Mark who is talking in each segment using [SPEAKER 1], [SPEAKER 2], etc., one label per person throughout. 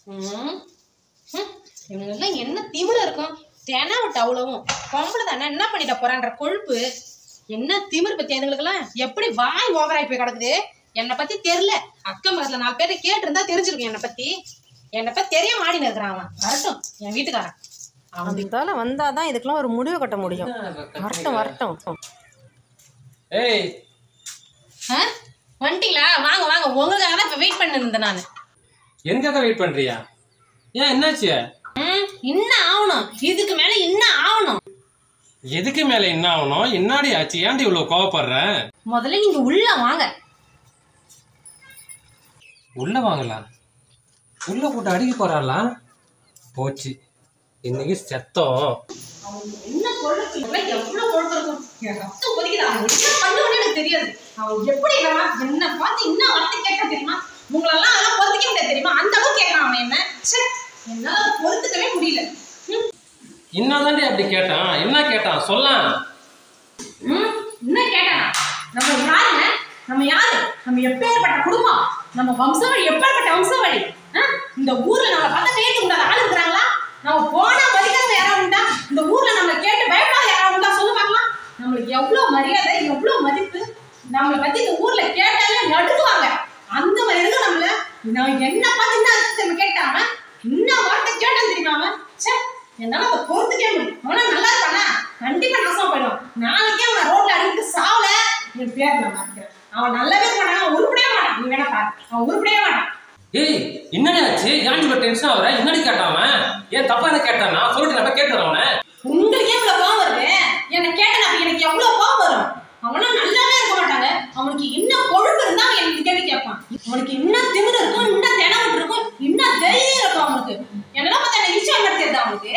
[SPEAKER 1] ம். ம். இவனுங்கெல்லாம் என்ன திமிரு இருக்கும் தெனா விட்டு அவ்வளவும் பொம்பளை தானே என்ன பண்ணிட்ட போறான்ற கொழுப்பு என்ன திமிரு பத்தி அதுங்களுக்கெல்லாம் எப்படி வாய் ஓவராய் போய் கிடக்குது என்னை பத்தி தெரியல அக்கம் பக்கத்துல நாலு பேர்ட்ட கேட்டிருந்தா தெரிஞ்சிருக்கும் என்னை பத்தி என்னை பத்தி தெரிய மாடின்னு இருக்கிறான் அவன் வரட்டும் என் வீட்டுக்காரன் அவன்
[SPEAKER 2] அதால வந்தாதான் இதுக்கெல்லாம் ஒரு முடிவு கட்ட முடியும் வரட்டும் வரட்டும்
[SPEAKER 3] ஏய்
[SPEAKER 1] ஆ? வந்துட்டீங்களா வாங்க வாங்க உங்களுக்காக தான் இப்ப வெயிட் பண்ணி இருந்தேன் நான்
[SPEAKER 3] எனக்காக வெயிட் பண்றியா ஏன் என்னாச்சு
[SPEAKER 1] ம் இன்னும் ஆகணும் இதுக்கு மேல இன்னும் ஆகணும்
[SPEAKER 3] எதுக்கு மேல என்ன ஆகணும் என்னாடி ஆச்சு ஏன்டி இவ்வளவு கோவப்படுற
[SPEAKER 1] முதல்ல நீங்க உள்ள வாங்க
[SPEAKER 3] உள்ள வாங்கலாம் உள்ள போட்டு அடிக்க போறாளா போச்சு இன்னைக்கு செத்தம்
[SPEAKER 1] என்ன கொழுப்பு இவன் எவ்வளவு கொழுப்பு இருக்கும் என் ரத்தம் கொதிக்குது அவன் என்ன பண்ணுவான்னு எனக்கு தெரியாது அவன் எப்படி இருக்கான் என்ன பார்த்து இன்னும் வார்த்தை கேட்க தெரியுமா உங்களெல்லாம் அதெல்லாம் பொறுத்துக்க முடியாது தெரியுமா அந்த அளவுக்கு கேட்கறான் அவன் என்ன ச்சே, என்னால அதை பொறுத்துக்கவே முடியல ம்,
[SPEAKER 3] என்னதாண்டி அப்படி கேட்டான் என்ன கேட்டான் சொல்லாம்
[SPEAKER 1] ம், என்ன கேட்டானா நம்ம யாருங்க நம்ம யாரு நம்ம எப்பேற்பட்ட குடும்பம் நம்ம வம்சவழி எப்பேற்பட்ட வம்சவழி ஆ? இந்த ஊர்ல நம்மளை பார்த்தா கேட்டு உண்டாத ஆள் இருக்கிறாங்களா நம்ம போனா மதிக்காத யாராவது உண்டா இந்த ஊர்ல நம்ம கேட்டு பயப்படாத யாராவது உண்டா சொல்லு பார்க்கலாம் நம்மளுக்கு எவ்வளவு மரியாதை எவ்வளவு மதிப்பு நம்மளை பத்தி இந்த ஊர்ல கேட்டாலே நடுக்குவாங்க அந்த மாதிரி இருக்கு நம்மள நான் என்ன பார்த்து என்ன நம்ம கேட்டாம இன்னும் வார்த்தை கேட்டான் தெரியுமா அவன் ச்சே என்னால அதை பொறுத்துக்கவே முடியும் அவனா நல்லா இருப்பானா கண்டிப்பா நாசமா போயிடுவான் நாளைக்கே அவன் ரோட்ல அடிக்கிட்டு சாவல என் பேர் நான் மாத்திக்கிறேன் அவன் நல்லாவே மாட்டான் அவன் உருப்படவே மாட்டான் நீ வேணா பாரு அவன் உருப்படவே மாட்டான்
[SPEAKER 3] ஏய் என்னடி ஆச்சு ஏன்டி இவ்வளவு டென்ஷன் ஆகுற என்னடி கேட்டான் அவன் ஏன் தப்பா என்ன கேட்டானா சொல்லிட்டு நான் போய் கேட்டுறேன் அவனை
[SPEAKER 1] உங்களுக்கே இவ்வளவு கோவம் வருது என்னை கேட்டேன் அப்ப எனக்கு எவ்வளவு கோவம் வரும் அவனும் நல்லாவே இருக்க மாட்டாங்க அவனுக்கு இன்னும் கொழுப்பு இருந்தா அவன் எனக்கு கேள்வி கேட்பான் அவனுக்கு இன்னும் திமிரு இருக்கும் இன்னும் தினம் இருக்கும் இன்னும் தைரியம் இருக்கும் அவனுக்கு என்னெல்லாம் பார்த்தா எனக்கு விஷயம் நடத்தியது அவனுக்கு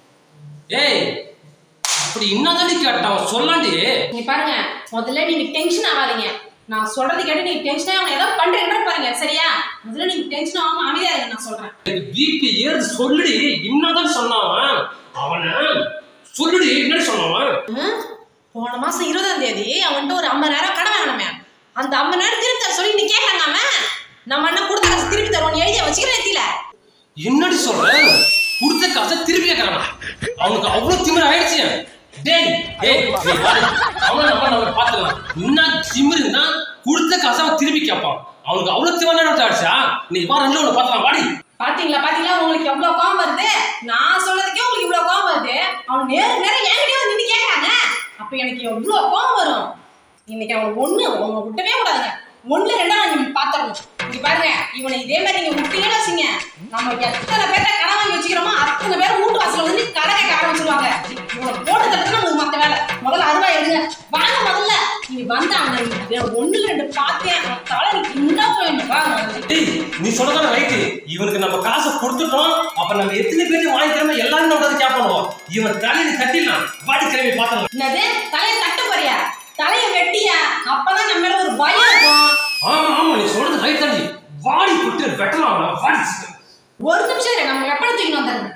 [SPEAKER 3] ஏய் அப்படி என்னதாண்டி கேட்டான் சொல்லாண்டி
[SPEAKER 1] நீ பாருங்க முதல்ல நீங்க டென்ஷன் ஆகாதீங்க நான் சொல்றது கேட்டு நீங்க டென்ஷன் அவன் ஏதோ பண்றீங்க பாருங்க சரியா முதல்ல நீங்க டென்ஷன் ஆகாம அமைதியா இருங்க நான் சொல்றேன்
[SPEAKER 3] எனக்கு பிபி ஏறுது சொல்லுடி என்னதான் சொன்னான் அவன் அவனை சொல்லுடி என்னடி சொன்னான்
[SPEAKER 1] ம்? போன மாசம் இருபதாம் தேதி அவன்கிட்ட ஒரு ஐம்பதாயிரம் கடன் வாங்கினமே அந்த ஐம்பதாயிரம் திருப்பி தர சொல்லி நீ கேட்கறாங்க அவன் நம்ம அண்ணன் கொடுத்த காசு திருப்பி தருவோம் எழுதி வச்சுக்கிறேன் எத்தில
[SPEAKER 3] என்னடி சொல்ற கொடுத்த காசை திருப்பி கேட்கறான் அவனுக்கு அவ்வளவு திமிரு ஆயிடுச்சு டேய் டேய் நீ வாடி. அவன நம்ம நம்ம பாத்துக்கலாம் என்ன திமிருன்னா கொடுத்த காசை அவன் திருப்பி கேட்பான் அவனுக்கு அவ்வளவு திமிரு ஆயிடுச்சா நீ வா ரெண்டு ஒண்ணு பாத்துக்கலாம் வாடி
[SPEAKER 1] பாத்தீங்களா பாத்தீங்களா உங்களுக்கு எவ்வளவு கோவம் வருது நான் சொல்றதுக்கே உங்களுக்கு இவ்வளவு கோவம் வருது அவன் நேரம் நேரம் என்கிட்டயே வந்து நின்னு கேக்குறாங்க அப்ப எனக்கு எவ்வளவு கோவம் வரும் இன்னைக்கு அவன் ஒண்ணு அவங்க விட்டவே கூடாதுங்க ஒண்ணு ரெண்டா நீங்க பாத்துறணும் இங்க பாருங்க இவனை இதே மாதிரி நீங்க விட்டீங்கன்னு வச்சுங்க நம்ம எத்தனை பேர்ட்ட கடன் வாங்கி வச்சுக்கிறோமோ அத்தனை பேர் வீட்டு வாசல்ல வந்து கடை கேட்க ஆரம்பிச்சிருவாங்க இவனை போட்டு தடுத்து நமக்கு மத்த வேலை முதல்ல அருவா எடுங்க வாங்க முதல்ல நீ வந்தாங்க ஒண்ணு ரெண்டு பார்த்தேன் தலை நீ இன்னும் போயிடணும் வாங்க
[SPEAKER 3] டேய் நீ சொல்றதான ரைட்டு இவனுக்கு நம்ம காசை கொடுத்துட்டோம் அப்ப நம்ம எத்தனை பேருக்கு வாங்கிக்கிறோமோ எல்லாரும் நம்ம வந்து கேட்போம் இவன் தலையில தட்டிடலாம் வாடி கிளம்பி பார்த்தலாம்
[SPEAKER 1] என்னது தலையை தட்ட போறியா தலையை வெட்டியா அப்பதான் நம்ம மேல ஒரு பயம் இருக்கும்
[SPEAKER 3] ஆமா ஆமா நீ சொல்றது ரைட் தாண்டி வாடி விட்டு வெட்டலாம் அவனை. வாடி
[SPEAKER 1] ஒரு நிமிஷம் இரு, நம்ம வெப்பனை தூக்கிட்டு வந்துடுறேன்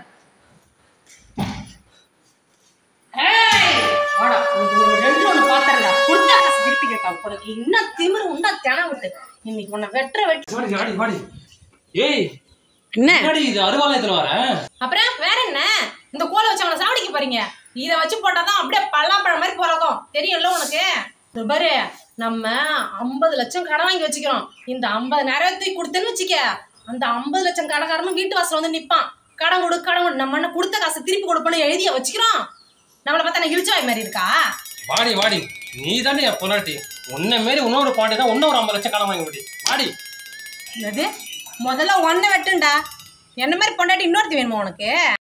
[SPEAKER 1] ஏய் வாடா உனக்கு ஒரு ரெண்டு ஒண்ணு பாத்துறடா கொடுத்தா காசு திருப்பி கேட்டா உனக்கு இன்னும் திமிரு உண்டா தென விட்டு இன்னைக்கு உன்னை வெட்டுற வெட்டு
[SPEAKER 3] வாடி வாடி வாடி ஏய்
[SPEAKER 2] என்ன
[SPEAKER 3] என்னடி இது அருவாலயத்துல வர
[SPEAKER 1] அப்புறம் வேற என்ன இந்த கோலை வச்சு அவனை சாவடிக்க போறீங்க இதை வச்சு போட்டாதான் அப்படியே பல்லாப்பழம் மாதிரி பிறக்கும் தெரியும்ல உனக்கு இது பாரு நம்ம ஐம்பது லட்சம் கடன் வாங்கி வச்சுக்கிறோம் இந்த ஐம்பது நேரத்துக்கு கொடுத்தேன்னு வச்சுக்க அந்த ஐம்பது லட்சம் கடைக்காரனும் வீட்டு வாசல் வந்து நிப்பான் கடன் கொடு கடன் கொடு நம்ம என்ன கொடுத்த காசை திருப்பி கொடுப்போன்னு எழுதிய வச்சுக்கிறோம் நம்மளை பார்த்தா நான் இழிச்சவாய் மாதிரி இருக்கா
[SPEAKER 3] வாடி வாடி நீ தானே என் பொண்டாட்டி உன்னை மாரி இன்னொரு பாண்டி தான் இன்னும் ஒரு ஐம்பது லட்சம் கடன் வாங்கி விடி வாடி
[SPEAKER 1] என்னது முதல்ல ஒன்றை வெட்டுண்டா என்ன மாதிரி பொண்டாட்டி இன்னொருத்தி வேணுமா உனக்கு